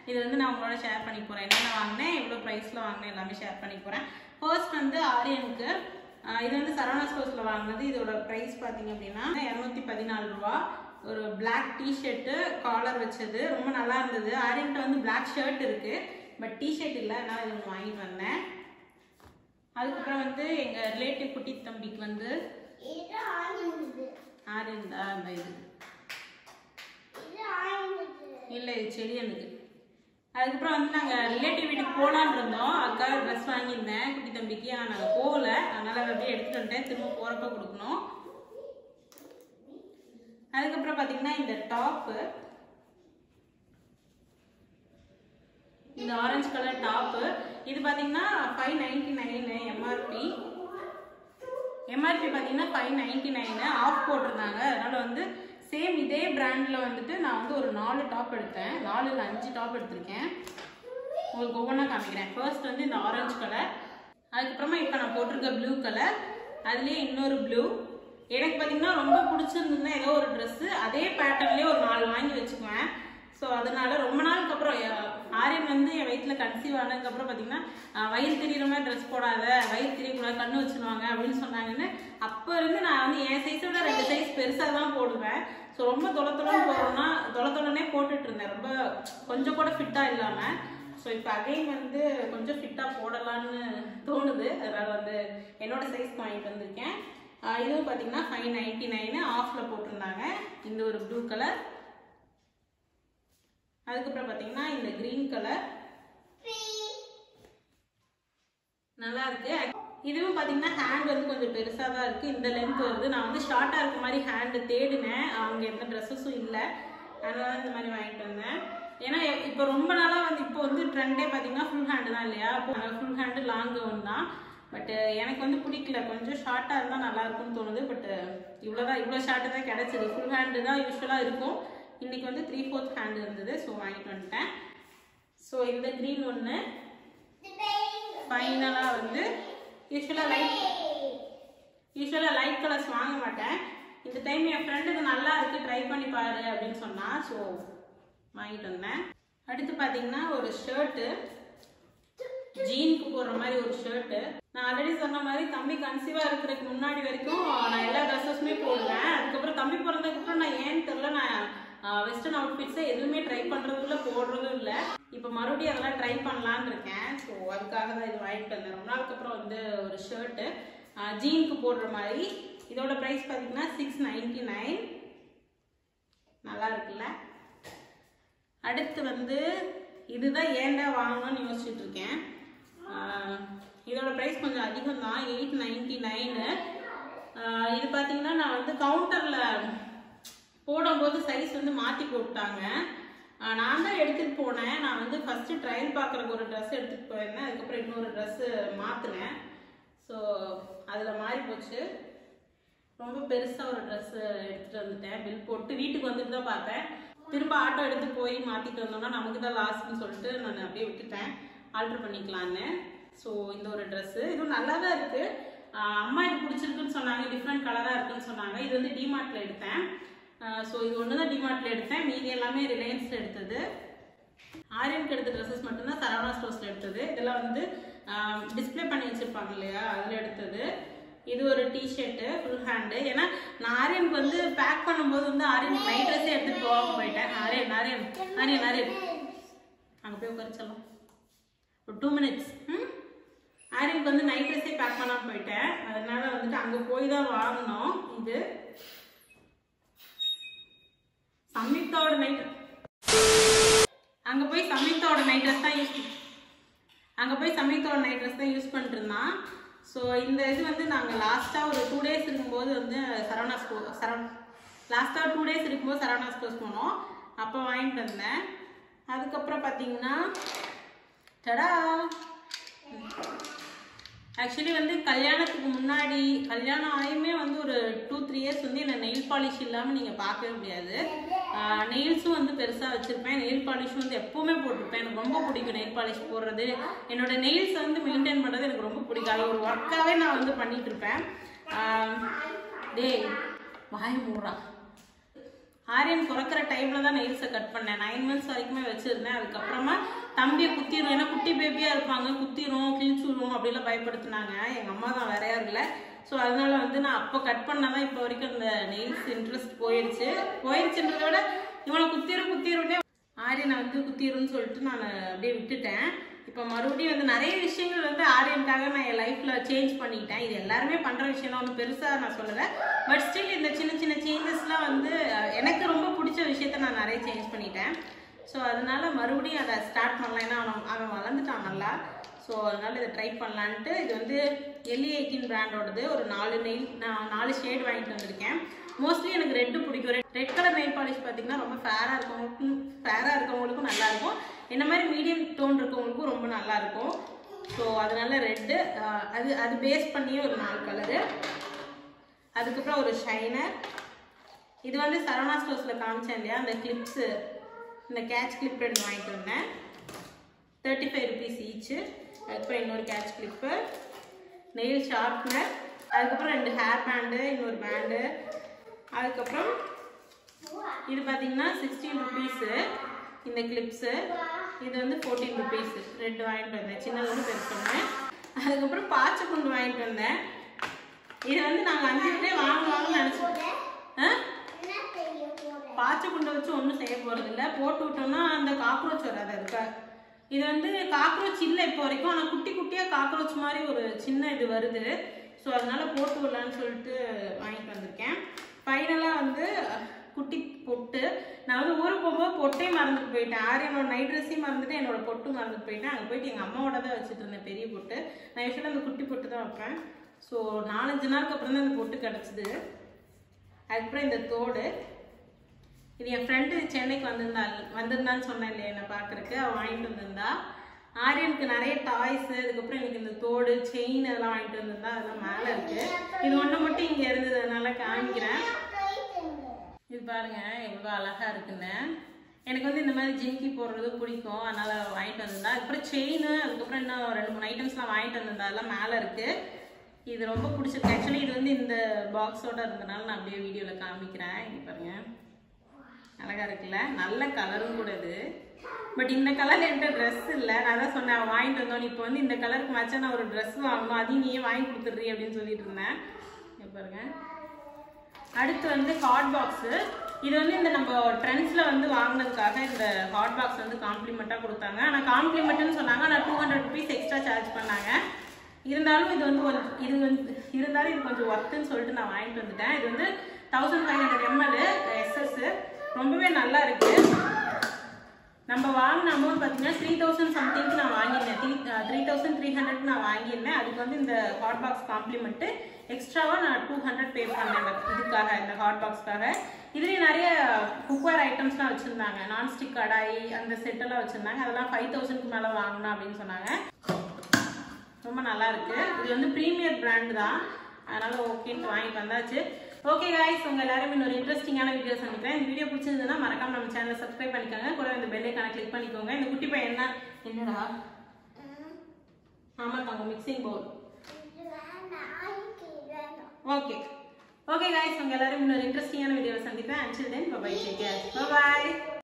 இது வந்து நான் உங்களோட ஷேர் பண்ணி போகிறேன் என்னென்ன வாங்கினேன் எவ்வளோ ப்ரைஸில் வாங்கினேன் எல்லாமே ஷேர் பண்ணி போகிறேன் ஃபர்ஸ்ட் வந்து ஆரியனுக்கு ஆஹ் இது வந்து சரவணா ஸ்டோர்ஸில் வாங்கினது இதோட ப்ரைஸ் பார்த்தீங்க அப்படின்னா இரநூத்தி பதினாலு ரூபா ஒரு பிளாக் டிஷர்ட்டு காலர் வச்சது ரொம்ப நல்லா இருந்தது ஆரியன்ட்ட வந்து பிளாக் ஷர்ட் இருக்குது பட் டிஷர்ட் இல்லை அதனால் இது ஒன்று வாங்கிட்டு வந்தேன் அதுக்கப்புறம் வந்து எங்கள் ரிலேட்டிவ் குட்டி தம்பிக்கு வந்து இது ஆனது ஆரியன் தான் அந்த இது இது ஆனது இல்லை இது செடியனுக்கு அதுக்கப்புறம் வந்து நாங்கள் ரிலேட்டிவ் வீட்டுக்கு போகலான்னு இருந்தோம் அக்கா ட்ரெஸ் வாங்கியிருந்தேன் குட்டி தம்பிக்கு ஆனால் நாங்கள் போகல அதனால் அதை அப்படியே எடுத்துகிட்டு வந்துட்டேன் திரும்ப போகிறப்ப கொடுக்கணும் அதுக்கப்புறம் பார்த்தீங்கன்னா இந்த டாப்பு இந்த ஆரஞ்சு கலர் டாப்பு இது பார்த்தீங்கன்னா five ninety nine MRP MRP பார்த்தீங்கன்னா ஃபைவ் நைன்டி நைனு ஆஃப் போட்டிருந்தாங்க அதனால் வந்து சேம் இதே பிராண்டில் வந்துட்டு நான் வந்து ஒரு நாலு டாப் எடுத்தேன் நாலு இல்லை அஞ்சு டாப் எடுத்திருக்கேன் உங்களுக்கு ஒவ்வொன்றா காமிக்கிறேன் ஃபர்ஸ்ட் வந்து இந்த ஆரஞ்சு கலர் அதுக்கப்புறமா இப்போ நான் போட்டிருக்க ப்ளூ கலர் அதுலேயே இன்னொரு ப்ளூ எனக்கு பார்த்தீங்கன்னா ரொம்ப பிடிச்சிருந்ததுன்னா ஏதோ ஒரு ட்ரெஸ்ஸு அதே பேட்டர்ன்லேயே ஒரு நாலு வாங்கி வச்சுக்குவேன் ஸோ அதனால ரொம்ப நாளுக்கு அப்புறம் எ- ஆரியன் வந்து என் வயிற்றில் கன்சீவ் ஆனதுக்கப்புறம் பார்த்தீங்கன்னா அஹ், வயிறு தெரியுற மாதிரி ட்ரெஸ் போடாத வயிறு தெரியக்கூடாது கண்ணு வச்சுருவாங்க அப்படின்னு சொன்னாங்கன்னு அப்போ இருந்து நான் வந்து என் சைஸை விட ரெண்டு சைஸ் பெருசாக தான் போடுவேன் ஸோ ரொம்ப தொலை தொலைன்னு போடுறோம்னா தொலை தொலைனே போட்டுட்டு இருந்தேன் ரொம்ப கொஞ்சம் கூட ஃபிட்டாக இல்லாமல் ஸோ இப்போ அகைன் வந்து கொஞ்சம் ஃபிட்டாக போடலான்னு தோணுது அதனால் வந்து என்னோட சைஸ்க்கு வாங்கிட்டு வந்திருக்கேன் ஆஹ் இதுவும் பார்த்தீங்கன்னா ஃபைவ் நைன்டி நைனு ஆஃபில் போட்டிருந்தாங்க இந்த ஒரு ப்ளூ கலர் அதுக்கப்புறம் பார்த்தீங்கன்னா இந்த க்ரீன் கலர் நல்லா இருக்கு இதுவும் பார்த்தீங்கன்னா ஹேண்ட் வந்து கொஞ்சம் பெருசாக தான் இருக்குது இந்த லென்த் வருது நான் வந்து ஷார்ட்டாக இருக்க மாதிரி ஹேண்டு தேடினேன் அங்கே எந்த ட்ரெஸ்ஸஸும் இல்லை அதனால தான் இந்த மாதிரி வாங்கிட்டு வந்தேன் ஏன்னா இப்போ ரொம்ப நாளாக வந்து இப்போ வந்து ட்ரெண்டே பார்த்தீங்கன்னா ஃபுல் ஹேண்டு தான் இல்லையா ஃபுல் ஹேண்டு லாங் கவுன் தான் பட் எனக்கு வந்து பிடிக்கல கொஞ்சம் ஷார்ட்டாக இருந்தால் நல்லா இருக்கும்னு தோணுது பட் இவ்வளோதான் இவ்வளோ ஷார்ட்டு தான் கிடச்சிது ஃபுல் ஹேண்டு தான் யூஸ்வலாக இருக்கும் இன்னைக்கு வந்து த்ரீ ஃபோர்த் ஹேண்டு இருந்தது ஸோ வாங்கிட்டு வந்துட்டேன் ஸோ இந்த க்ரீன் ஒன்று ஃபைனலாக வந்து யூஸ்வலாக லைட் யூஸ்வலாக லைட் கலர்ஸ் வாங்க மாட்டேன் இந்த டைம் என் ஃப்ரெண்டு இது நல்லா இருக்கு ட்ரை பண்ணி பாரு அப்படின்னு சொன்னா ஸோ வாங்கிட்டு வந்தேன் அடுத்து பார்த்தீங்கன்னா ஒரு ஷர்ட்டு ஜீனுக்கு போடுற மாதிரி ஒரு ஷர்ட்டு நான் ஆல்ரெடி சொன்ன மாதிரி தம்பி கன்சீவாக இருக்கிறதுக்கு முன்னாடி வரைக்கும் நான் எல்லா ட்ரெஸ்ஸஸுமே போடுவேன் அதுக்கப்புறம் தம்பி பிறந்ததுக்கப்புறம் நான் ஏன்னு தெரில நான் வெஸ்டர்ன் அவுட்ஃபிட்ஸை எதுவுமே ட்ரை பண்ணுறதும் இல்லை போடுறதும் இல்லை இப்போ மறுபடியும் அதெல்லாம் ட்ரை பண்ணலான்னு இருக்கேன் ஸோ அதுக்காக தான் இது வாங்கிட்டு வந்தேன் ரொம்ப நாளுக்கு அப்புறம் வந்து ஒரு ஷர்ட்டு ஜீனுக்கு போடுற மாதிரி இதோட ப்ரைஸ் பார்த்தீங்கன்னா சிக்ஸ் நைன்டி நைன் நல்லா இருக்குல்ல அடுத்து வந்து இதுதான் ஏன்டா வாங்கணும்னு யோசிச்சுட்டு இருக்கேன் ஆஹ் இதோட ப்ரைஸ் கொஞ்சம் அதிகம் தான் எயிட் நைன்டி நைனு இது பார்த்தீங்கன்னா நான் வந்து கவுண்டரில் போடும்போது சைஸ் வந்து மாற்றி போட்டாங்க ஆஹ் நான் தான் எடுத்துகிட்டு போனேன் நான் வந்து ஃபஸ்ட்டு ட்ரையல் பார்க்குறக்கு ஒரு ட்ரெஸ் எடுத்துகிட்டு போயிருந்தேன் அதுக்கப்புறம் இன்னொரு ட்ரெஸ்ஸு மாற்றினேன் ஸோ அதில் மாறி போச்சு ரொம்ப பெருசாக ஒரு ட்ரெஸ்ஸு எடுத்துகிட்டு வந்துட்டேன் பில் போட்டு வீட்டுக்கு வந்துட்டு தான் பார்த்தேன் திரும்ப ஆட்டோ எடுத்து போய் மாற்றிட்டு வந்தோம்னா நமக்கு தான் லாஸ்ட்னு சொல்லிட்டு நான் அப்படியே விட்டுட்டேன் ஆல்ட்ரு பண்ணிக்கலான்னு ஸோ இந்த ஒரு ட்ரெஸ்ஸு இதுவும் நல்லா தான் இருக்குது அம்மா இது பிடிச்சிருக்குன்னு சொன்னாங்க டிஃப்ரெண்ட் கலராக இருக்குன்னு சொன்னாங்க இது வந்து டிமார்ட்டில் எடுத்தேன் ஸோ இது ஒன்று தான் டிமார்ட்டில் எடுத்தேன் மீதி எல்லாமே ரிலையன்ஸில் எடுத்தது ஆரியனுக்கு எடுத்த ட்ரெஸ்ஸஸ் மட்டும்தான் சரவணா ஸ்டோர்ஸில் எடுத்தது இதெல்லாம் வந்து டிஸ்ப்ளே பண்ணி வச்சுருப்பாங்க இல்லையா அதில் எடுத்தது இது ஒரு டிஷர்ட்டு ஃபுல் ஹேண்டு ஏன்னா நான் ஆரியனுக்கு வந்து பேக் பண்ணும்போது வந்து ஆரியனுக்கு நைட் ட்ரெஸ்ஸே எடுத்துகிட்டு போகாம போயிட்டேன் ஆரியன் ஆரியன் ஆரியன் ஆரியன் அங்கே போய் உட்காரிச்சலாம் ஒரு டூ மினிட்ஸ் ம் ஆரியனுக்கு வந்து நைட் ட்ரெஸ்ஸே பேக் பண்ணாமல் போயிட்டேன் அதனால வந்துட்டு அங்கே போய் தான் வாங்கினோம் இது சம்யுக்தாவோட நைட் அங்கே போய் சம்யுக்தாவோட நைட் ட்ரெஸ் தான் யூஸ் அங்கே போய் சம்யுக்தாவோட நைட் ட்ரெஸ் தான் யூஸ் பண்ணிட்டு இருந்தான் ஸோ இந்த இது வந்து நாங்கள் லாஸ்ட்டாக ஒரு டூ டேஸ் இருக்கும்போது வந்து சரவணா ஸ்டோ சரவண லாஸ்ட்டாக டூ டேஸ் இருக்கும்போது சரவணா ஸ்டோர்ஸ் போனோம் அப்போ வாங்கிட்டு வந்தேன் அதுக்கப்புறம் பார்த்தீங்கன்னா டடா ஆக்சுவலி வந்து கல்யாணத்துக்கு முன்னாடி கல்யாணம் ஆயுமே வந்து ஒரு டூ த்ரீ இயர்ஸ் வந்து என்ன நெயில் பாலிஷ் இல்லாமல் நீங்கள் பார்க்கவே முடியாது நெயில்ஸும் வந்து பெருசாக வச்சுருப்பேன் நெயில் பாலிஷும் வந்து எப்போவுமே போட்டிருப்பேன் எனக்கு ரொம்ப பிடிக்கும் நெயில் பாலிஷ் போடுறது என்னோட நெயில்ஸ் வந்து மெயின்டைன் பண்ணுறது எனக்கு ரொம்ப பிடிக்கும் அது ஒரு ஒர்க்காகவே நான் வந்து பண்ணிட்டு இருப்பேன் ஆஹ் டேய் வாய் மூடா ஆரியன் பிறக்கிற டைம்ல தான் நெயில்ஸை கட் பண்ணேன் நைன் மந்த்ஸ் வரைக்குமே வச்சிருந்தேன் அதுக்கப்புறமா தம்பியை குத்திரும் ஏன்னா குட்டி பேபியா இருப்பாங்க குத்திரும் கிழிச்சுடும் அப்படிலாம் பயப்படுத்தினாங்க எங்க அம்மா தான் வேற யாரும் இல்லை ஸோ அதனால வந்து நான் அப்போ கட் பண்ணாதான் இப்போ வரைக்கும் இந்த நெயில்ஸ் இன்ட்ரெஸ்ட் போயிடுச்சு போயிடுச்சுன்றத விட இவனை குத்திரும் குத்திரும்னே ஆரியனை வந்து குத்திரும்னு சொல்லிட்டு நான் அப்படியே விட்டுட்டேன் இப்போ மறுபடியும் வந்து நிறைய விஷயங்கள் வந்து ஆரியனுக்காக நான் என் லைஃப்ல சேஞ்ச் பண்ணிக்கிட்டேன் இது எல்லாருமே பண்ற விஷயம் தான் ஒன்றும் பெருசா நான் சொல்லலை பட் ஸ்டில் இந்த சின்ன சின்ன சேஞ்சஸ்லாம் வந்து அஹ், எனக்கு ரொம்ப பிடிச்ச விஷயத்த நான் நிறைய சேஞ்ச் பண்ணிட்டேன் ஸோ அதனால மறுபடியும் அதை ஸ்டார்ட் பண்ணலாம் ஏன்னா அவன் அவன் வளர்ந்துட்டான் நல்லா ஸோ அதனால இதை ட்ரை பண்ணலான்ட்டு இது வந்து எல்லி எயிட்டீன் பிராண்டோடது ஒரு நாலு நெயில் நான் நாலு ஷேட் வாங்கிட்டு வந்திருக்கேன் மோஸ்ட்லி எனக்கு ரெட்டு பிடிக்கும் ரெட் கலர் நெயில் பாலிஷ் பார்த்தீங்கன்னா ரொம்ப ஃபேராக இருக்கவங்களுக்கும் ஃபேராக இருக்கவங்களுக்கும் நல்லா இருக்கும் என்ன மாதிரி மீடியம் டோன் இருக்கவங்களுக்கும் ரொம்ப நல்லா இருக்கும் ஸோ அதனால ரெட்டு அது அது பேஸ் பண்ணியே ஒரு நாலு கலரு அதுக்கப்புறம் ஒரு ஷைனர் இது வந்து சரவணா ஸ்டோர்ஸில் காமிச்சேன் இல்லையா அந்த கிளிப்ஸு இந்த கேட்ச் கிளிப் ரெண்டு வாங்கிட்டு வந்தேன் தேர்ட்டி ஃபைவ் ருபீஸ் ஈச்சு அதுக்கப்புறம் இன்னொரு கேட்ச் கிளிப்பு நெயில் ஷார்ப்னர் அதுக்கப்புறம் ரெண்டு ஹேர் பேண்டு இன்னொரு பேண்டு அதுக்கப்புறம் இது பார்த்தீங்கன்னா சிக்ஸ்டீன் ருபீஸு இந்த கிளிப்ஸு இது வந்து ஃபோர்டீன் ருபீஸ் ரெண்டு வாங்கிட்டு வந்தேன் சின்னது வந்து பெருசு பண்ணேன் அதுக்கப்புறம் பாய்ச்ச குண்டு வாங்கிட்டு வந்தேன் இது வந்து நாங்கள் அஞ்சு பேர் வாங்க வாங்கன்னு நினச்சோம் ஆ என்ன செய்ய போற பாய்ச்ச குண்டை வச்சு ஒன்றும் செய்ய போகிறது இல்லை போட்டு விட்டோம்னா அந்த காக்ரோச் வராது அதுக்கு இது வந்து காக்ரோச் இல்லை இப்போ வரைக்கும் ஆனால் குட்டி குட்டியாக காக்ரோச் மாதிரி ஒரு சின்ன இது வருது ஸோ அதனால போட்டு விடலான்னு சொல்லிட்டு வாங்கிட்டு வந்திருக்கேன் ஃபைனலாக வந்து குட்டி பொட்டு நான் வந்து ஊருக்கு போகும்போது பொட்டே மறந்துட்டு போயிட்டேன் ஆரியனோட நைட் ட்ரெஸ்ஸையும் மறந்துட்டு என்னோட பொட்டு மறந்துட்டு போயிட்டேன் அங்கே போயிட்டு எங்கள் அம்மாவோட தான் வச்சுட்டு இருந்தேன் பெரிய பொட்டு நான் யூஸ்வலாக அந்த குட்டி பொட்டு தான் வைப்பேன் ஸோ நாலஞ்சு நாளுக்கு அப்புறம் தான் அந்த பொட்டு கிடச்சிது அதுக்கப்புறம் இந்த தோடு இது என் ஃப்ரெண்டு சென்னைக்கு வந்திருந்தா வந்திருந்தான்னு சொன்னேன் இல்லையா என்னை பார்க்கறக்கு அவள் வாங்கிட்டு வந்திருந்தா ஆரியனுக்கு நிறைய டாய்ஸ் அதுக்கப்புறம் எனக்கு இந்த தோடு செயின் அதெல்லாம் வாங்கிட்டு வந்திருந்தா அதெல்லாம் மேலே இருக்கு இது ஒன்று மட்டும் இங்கே இருந்தது அதனால காமிக்கிறேன் கை தந்து இது பாருங்க எவ்வளோ அழகா இருக்குன்னு எனக்கு வந்து இந்த மாதிரி ஜிமிக்கி போடுறது பிடிக்கும் அதனால வாங்கிட்டு வந்திருந்தா அதுக்கப்புறம் செயின் அதுக்கப்புறம் இன்னும் ரெண்டு மூணு ஐட்டம்ஸ்லாம் வாங்கிட்டு வந்திருந்தா அதெல்லாம் மேலே இருக்கு இது ரொம்ப பிடிச்சிருக்கு ஆக்சுவலி இது வந்து இந்த பாக்ஸோட இருந்தனால நான் அப்படியே வீடியோவில் காமிக்கிறேன் இங்க பாருங்க அழகா இருக்குல்ல நல்ல கலரும் கூட இது பட் இந்த கலர்ல என்கிட்ட ட்ரெஸ் இல்லை நான் தான் சொன்னேன் அவன் வாங்கிட்டு வந்தோம் இப்போ வந்து இந்த கலருக்கு மச்சா நான் ஒரு ட்ரெஸ் வாங்கணும் அதையும் நீயே வாங்கி கொடுத்துட்றீ அப்படின்னு சொல்லிட்டு இருந்தேன் இங்க பாருங்க அடுத்து வந்து ஹாட் பாக்ஸு இது வந்து இந்த நம்ம ட்ரெண்ட்ஸில் வந்து வாங்கினதுக்காக இந்த ஹாட் பாக்ஸ் வந்து காம்ப்ளிமெண்ட்டாக கொடுத்தாங்க ஆனால் காம்ப்ளிமெண்ட்னு சொன்னாங்க ஆனால் two hundred rupees extra charge பண்ணாங்க இருந்தாலும் இது வந்து ஒரு இது வந்து இருந்தாலும் இது கொஞ்சம் ஒர்த்துன்னு சொல்லிட்டு நான் வாங்கிட்டு வந்துட்டேன் இது வந்து thousand five hundred ML SS ரொம்பவே நல்லா இருக்கு நம்ம வாங்கின அமௌண்ட் பார்த்தீங்கன்னா த்ரீ தௌசண்ட் சம்திங்க்கு நான் வாங்கியிருந்தேன் three three thousand three hundred நான் வாங்கியிருந்தேன் அதுக்கு வந்து இந்த ஹாட் பாக்ஸ் காம்ப்ளிமெண்ட்டு எக்ஸ்ட்ராவாக நான் டூ ஹண்ட்ரட் பே பண்ணேன் இந்த இதுக்காக இந்த ஹாட் பாக்ஸ்க்காக இதுலேயே நிறைய குக்வேர் ஐட்டம்ஸ்லாம் வச்சுருந்தாங்க நான்ஸ்டிக் கடாய் அந்த செட்டெல்லாம் வச்சுருந்தாங்க அதெல்லாம் ஃபைவ் தௌசண்ட்க்கு மேலே வாங்கணும் அப்படின்னு சொன்னாங்க ரொம்ப நல்லா இருக்கு இது வந்து ப்ரீமியர் பிராண்ட் தான் அதனால ஓகேன்ட்டு வாங்கிட்டு வந்தாச்சு ஓகே காய்ஸ் உங்க எல்லாரும் இன்னொரு இன்ட்ரெஸ்டிங்கான வீடியோ சந்திக்கிறேன் இந்த வீடியோ பிடிச்சிருந்ததுன்னா மறக்காம நம்ம சேனலை சப்ஸ்கிரைப் பண்ணிக்கோங்க கூட இந்த பெல் ஐக்கான கிளிக் பண்ணிக்கோங்க இந்த குட்டி பையன் என்ன என்னடா ஆமா தாங்க மிக்சிங் பவுல் இது வேணாம் இது வேணாம் ஓகே ஓகே காய்ஸ் உங்க எல்லாரும் இன்னொரு இன்ட்ரெஸ்டிங்கான வீடியோ சந்திப்பேன் until then bye take care by